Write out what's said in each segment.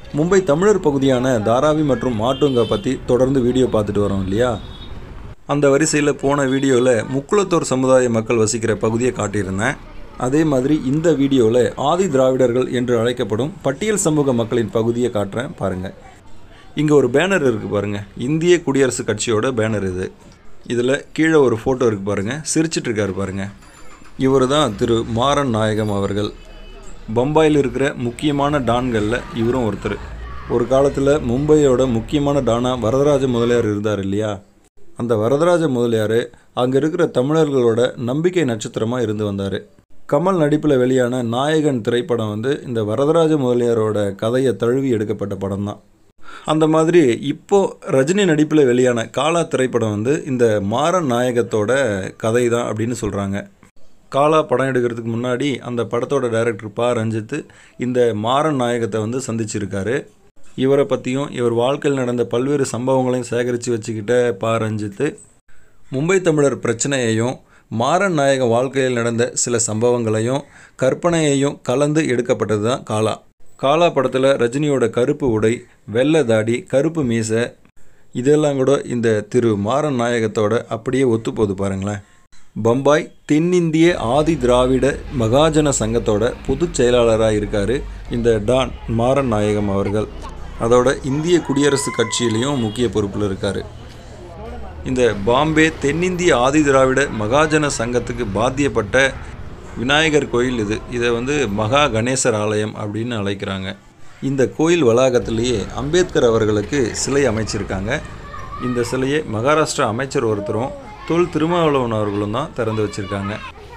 மும்பை தமிழர் பகுதியான தாராவி மற்றும் மாட்டுங்கா பற்றி தொடர்ந்து வீடியோ பார்த்துட்டு வரோம் இல்லையா அந்த வரிசையில் போன வீடியோவில் முக்குளத்தோர் சமுதாய மக்கள் வசிக்கிற பகுதியை காட்டியிருந்தேன் அதே மாதிரி இந்த வீடியோவில் ஆதி திராவிடர்கள் என்று அழைக்கப்படும் பட்டியல் சமூக மக்களின் பகுதியை காட்டுறேன் பாருங்கள் இங்கே ஒரு பேனர் இருக்குது பாருங்கள் இந்திய குடியரசுக் கட்சியோட பேனர் இது இதில் கீழே ஒரு ஃபோட்டோ இருக்குது பாருங்கள் சிரிச்சிட்டு இருக்காரு பாருங்கள் இவர் தான் திரு மாறன் நாயகம் அவர்கள் பம்பாயில் இருக்கிற முக்கியமான டான்களில் இவரும் ஒருத்தர் ஒரு காலத்தில் மும்பையோட முக்கியமான டானா வரதராஜ முதலியார் இருந்தார் இல்லையா அந்த வரதராஜ முதலியார் அங்கே இருக்கிற தமிழர்களோட நம்பிக்கை நட்சத்திரமாக இருந்து வந்தார் கமல் நடிப்பில் வெளியான நாயகன் திரைப்படம் வந்து இந்த வரதராஜ முதலியாரோட கதையை தழுவி எடுக்கப்பட்ட படம் தான் அந்த மாதிரி இப்போ ரஜினி நடிப்பில் வெளியான காலா திரைப்படம் வந்து இந்த மாறன் நாயகத்தோட கதை தான் அப்படின்னு சொல்கிறாங்க காலா படம் எடுக்கிறதுக்கு முன்னாடி அந்த படத்தோட டைரக்டர் பா ரஞ்சித் இந்த மாறன் நாயகத்தை வந்து சந்திச்சிருக்காரு இவரை பற்றியும் இவர் வாழ்க்கையில் நடந்த பல்வேறு சம்பவங்களையும் சேகரித்து வச்சுக்கிட்ட பா ரஞ்சித் மும்பை தமிழர் பிரச்சனையையும் மாறன் நாயக வாழ்க்கையில் நடந்த சில சம்பவங்களையும் கற்பனையையும் கலந்து எடுக்கப்பட்டது தான் காலா காலா படத்தில் ரஜினியோட கருப்பு உடை வெள்ளை தாடி கருப்பு மீசை இதெல்லாம் கூட இந்த திரு மாறன் நாயகத்தோட அப்படியே ஒத்து போகுது பாருங்களேன் பம்பாய் தென்னிந்திய ஆதி திராவிட மகாஜன சங்கத்தோட பொதுச் செயலாளராக இருக்கார் இந்த டான் மாறன் நாயகம் அவர்கள் அதோட இந்திய குடியரசுக் கட்சியிலையும் முக்கிய பொறுப்பில் இருக்கார் இந்த பாம்பே தென்னிந்திய ஆதி திராவிட மகாஜன சங்கத்துக்கு பாத்தியப்பட்ட விநாயகர் கோயில் இது இதை வந்து மகா கணேசர் ஆலயம் அப்படின்னு அழைக்கிறாங்க இந்த கோயில் வளாகத்திலேயே அம்பேத்கர் அவர்களுக்கு சிலை அமைச்சிருக்காங்க இந்த சிலையை மகாராஷ்டிரா அமைச்சர் ஒருத்தரும் தொல் திருமாவளவன் அவர்களும் தான் திறந்து வச்சிருக்காங்க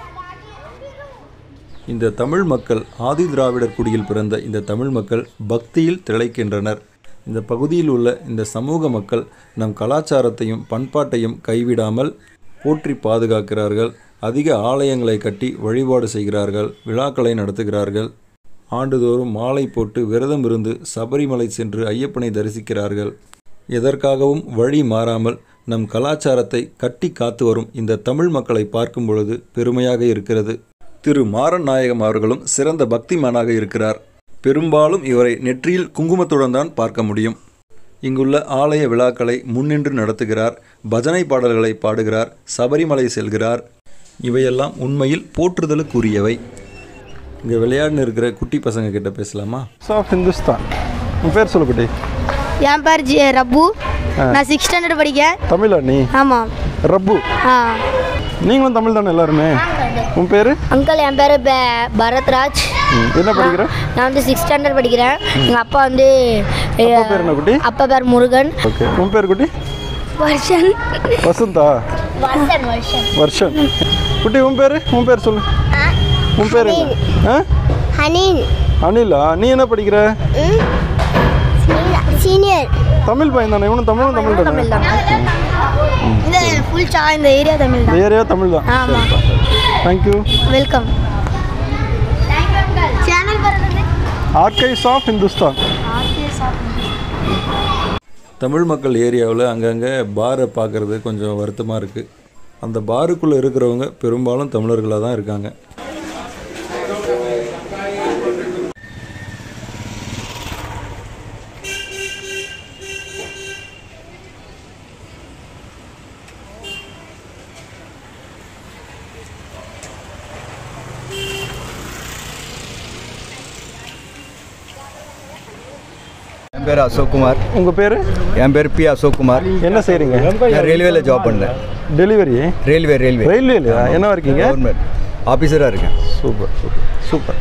இந்த தமிழ் மக்கள் ஆதி திராவிடர் குடியில் பிறந்த இந்த தமிழ் மக்கள் பக்தியில் திளைக்கின்றனர் இந்த பகுதியில் உள்ள இந்த சமூக மக்கள் நம் கலாச்சாரத்தையும் பண்பாட்டையும் கைவிடாமல் போற்றி பாதுகாக்கிறார்கள் அதிக ஆலயங்களை கட்டி வழிபாடு செய்கிறார்கள் விழாக்களை நடத்துகிறார்கள் ஆண்டுதோறும் மாலை போட்டு விரதம் இருந்து சபரிமலை சென்று ஐயப்பனை தரிசிக்கிறார்கள் எதற்காகவும் வழி மாறாமல் நம் கலாச்சாரத்தை கட்டி காத்து வரும் இந்த தமிழ் மக்களை பார்க்கும் பொழுது பெருமையாக இருக்கிறது திரு மாறன் நாயகம் அவர்களும் சிறந்த பக்திமானாக இருக்கிறார் பெரும்பாலும் இவரை நெற்றியில் குங்குமத்துடன் தான் பார்க்க முடியும் இங்குள்ள ஆலய விழாக்களை முன்னின்று நடத்துகிறார் பஜனை பாடல்களை பாடுகிறார் சபரிமலை செல்கிறார் இவையெல்லாம் உண்மையில் போற்றுதலுக்குரியவை இங்கே விளையாடுன்னு இருக்கிற குட்டி பசங்க கிட்ட பேசலாமா ஆஃப் ஹிந்துஸ்தான் உன் பேர் சொல்லு குட்டி என் பேர் ஜி ரப்பு நான் சிக்ஸ் ஸ்டாண்டர்ட் படிக்கேன் தமிழா நீ ஆமாம் ரப்பு ஆ நீங்களும் தமிழ் தானே எல்லாருமே உன் பேர் அங்கிள் என் பேர் ப- பரத்ராஜ் என்ன படிக்கிற நான் வந்து சிக்ஸ் ஸ்டாண்டர்ட் படிக்கிறேன் எங்கள் அப்பா வந்து அப்பா பேர் என்ன குட்டி அப்பா பேர் முருகன் ஓகே உன் பேர் குட்டி வருஷன் வசந்தா வருஷன் வருஷன் வர்ஷன் குட்டி உன் பேர் உன் பேர் சொல்லு உன் பேர் என்ன ஆ ஹனீன் அனிலா நீ என்ன படிக்கிற சீனியர் தமிழ் பையன் தானே இவனும் தமிழும் தமிழ் தானே தமிழ் தான் இந்த ஃபுல் சா இந்த ஏரியா தமிழ் இந்த தான் ஏரியா தமிழ் தான் ஆமாம் thank you welcome channel archives of Hindustan Tamil மக்கள் ஏரியாவில் அங்கங்கே பாரை பார்க்குறது கொஞ்சம் வருத்தமாக இருக்குது அந்த பாருக்குள்ளே இருக்கிறவங்க பெரும்பாலும் தமிழர்களாக தான் இருக்காங்க என் பேர் அசோக் குமார் உங்கள் பேர் என் பேர் பி அசோக் குமார் என்ன செய்கிறீங்க நான் ரயில்வேல ஜாப் பண்ணேன் டெலிவரி ரயில்வே ரயில்வே ரயில்வேலையா என்ன இருக்கீங்க கவர்மெண்ட் ஆஃபீஸராக இருக்கேன் சூப்பர் சூப்பர் சூப்பர்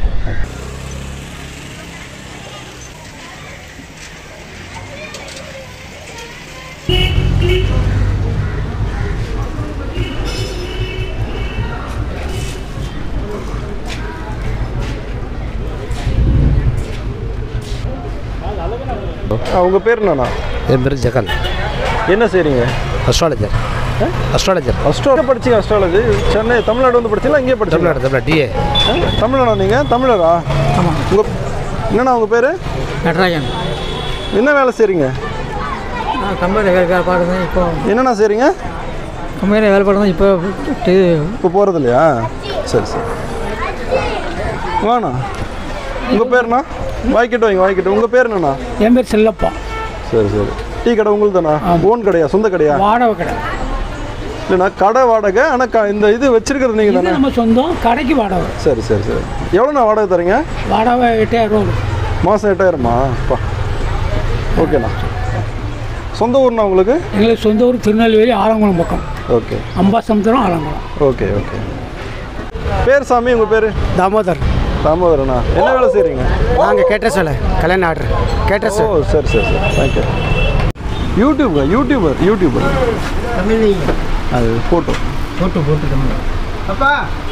உங்கள் பேர் என்னண்ணா என் பேர் ஜெகன் என்ன செய்கிறீங்க அஸ்ட்ராலஜர் அஸ்ட்ராலஜர் அஸ்ட்ரோ படிச்சீங்க அஸ்ட்ராலஜி சென்னை தமிழ்நாடு வந்து படிச்சீங்களா இங்கே படிச்சீங்களா தமிழ்நாடு தமிழ்நாடு டிஏ தமிழனா நீங்கள் தமிழரா ஆமாம் உங்கள் என்னண்ணா உங்கள் பேர் நடராஜன் என்ன வேலை செய்கிறீங்க நான் கம்பெனியில் வேலை பாடுங்க இப்போ என்னண்ணா செய்கிறீங்க கம்பெனியில் வேலை பாடுங்க இப்போ இது இப்போ போகிறது இல்லையா சரி சரி வாண்ணா உங்கள் பேர்ண்ணா வாங்கிட்டு வைங்க வாங்கிட்டு உங்கள் பேர் என்னண்ணா என் பேர் செல்லப்பா சரி சரி டீ கடை உங்களுக்கு தானா ஓன் கடையா சொந்த கடையா வாடகை கடை இல்லைண்ணா கடை வாடகை ஆனால் க இந்த இது வச்சிருக்கிறது நீங்கள் இது தானே நம்ம சொந்தம் கடைக்கு வாடகை சரி சரி சரி எவ்வளோண்ணா வாடகை தரீங்க வாடகை எட்டாயிரம் ரூபா வரும். மாதம் எட்டாயிரமா அப்பா ஓகேண்ணா சொந்த ஊர்ண்ணா உங்களுக்கு எங்களுக்கு சொந்த ஊர் திருநெல்வேலி ஆலங்குளம் பக்கம் okay Ambasamudram Alangulam okay okay பேர் சாமி உங்கள் பேர் தாமோதர் தாமோதரண்ணா என்ன வேலை செய்கிறீங்க நாங்கள் கேட்ரஸ் வேலை கல்யாண ஆர்டர் கேட்ரஸ் ஓ சரி சரி சரி தேங்க்யூ யூடியூப்ங்க யூடியூபர் யூடியூபர் அது ஃபோட்டோ போட்டு போட்டு அப்பா